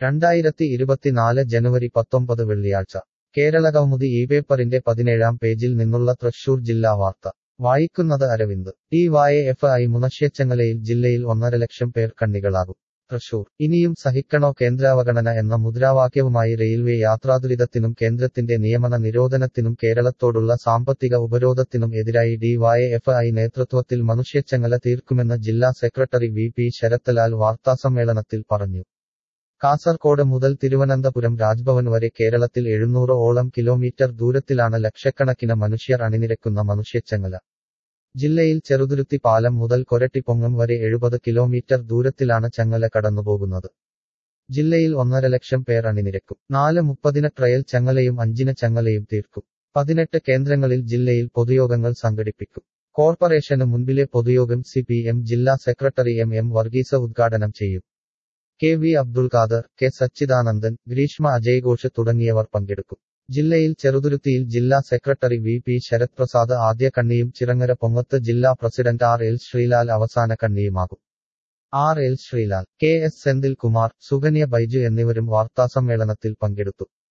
രണ്ടായിരത്തി ഇരുപത്തിനാല് ജനുവരി പത്തൊമ്പത് വെള്ളിയാഴ്ച കേരളകൗമുദി ഈ പേപ്പറിന്റെ പതിനേഴാം പേജിൽ നിന്നുള്ള തൃശൂർ ജില്ലാ വാർത്ത വായിക്കുന്നത് Aravind D Y F I മുനശ്ശേച്ചങ്ങലയിൽ ജില്ലയിൽ ഒന്നര ലക്ഷം പേർ കണ്ണികളാകും തൃശൂർ ഇനിയും സഹിക്കണോ കേന്ദ്രാവഗണന എന്ന മുദ്രാവാക്യവുമായി റെയിൽവേ യാത്രാദുരിതത്തിനും കേന്ദ്രത്തിന്റെ നിയമന നിരോധനത്തിനും കേരളത്തോടുള്ള സാമ്പത്തിക ഉപരോധത്തിനും എതിരായി ഡി വായ എഫ് ഐ നേതൃത്വത്തിൽ മനുഷ്യച്ചങ്ങല തീർക്കുമെന്ന് ജില്ലാ സെക്രട്ടറി വി പി ശരത്ലാൽ വാർത്താസമ്മേളനത്തിൽ പറഞ്ഞു കാസർകോട് മുതൽ തിരുവനന്തപുരം രാജ്ഭവൻ വരെ കേരളത്തിൽ എഴുന്നൂറ് ഓളം കിലോമീറ്റർ ദൂരത്തിലാണ് ലക്ഷക്കണക്കിന് മനുഷ്യർ അണിനിരക്കുന്ന മനുഷ്യച്ചങ്ങല ജില്ലയിൽ ചെറുതുരുത്തി പാലം മുതൽ കൊരട്ടിപ്പൊങ്ങം വരെ എഴുപത് കിലോമീറ്റർ ദൂരത്തിലാണ് ചങ്ങല കടന്നുപോകുന്നത് ജില്ലയിൽ ഒന്നര ലക്ഷം പേർ അണിനിരക്കും നാല് മുപ്പതിന് ട്രയൽ ചങ്ങലയും അഞ്ചിന് ചങ്ങലയും തീർക്കും പതിനെട്ട് കേന്ദ്രങ്ങളിൽ ജില്ലയിൽ പൊതുയോഗങ്ങൾ സംഘടിപ്പിക്കും കോർപ്പറേഷന് മുൻപിലെ പൊതുയോഗം സി പി എം ജില്ലാ സെക്രട്ടറി എം എം വർഗീസ ഉദ്ഘാടനം ചെയ്യും K V Abdul Khader K Sachidanandan Greeshma Ajay Ghosh തുടങ്ങിയവർ പങ്കെടുക്കും ജില്ലയിൽ ചെറുതുരുത്തിയിൽ ജില്ലാ secretary V P Sarath Prasad ആദ്യ കണ്ണിയും ചിറങ്ങര പൊങ്ങത്ത് ജില്ലാ പ്രസിഡന്റ് ആർ എൽ ശ്രീലാൽ അവസാന കണ്ണിയുമാകും R L Sreelal K S Senthil Kumar Sukanya Baiju എന്നിവരും വാർത്താസമ്മേളനത്തിൽ പങ്കെടുത്തു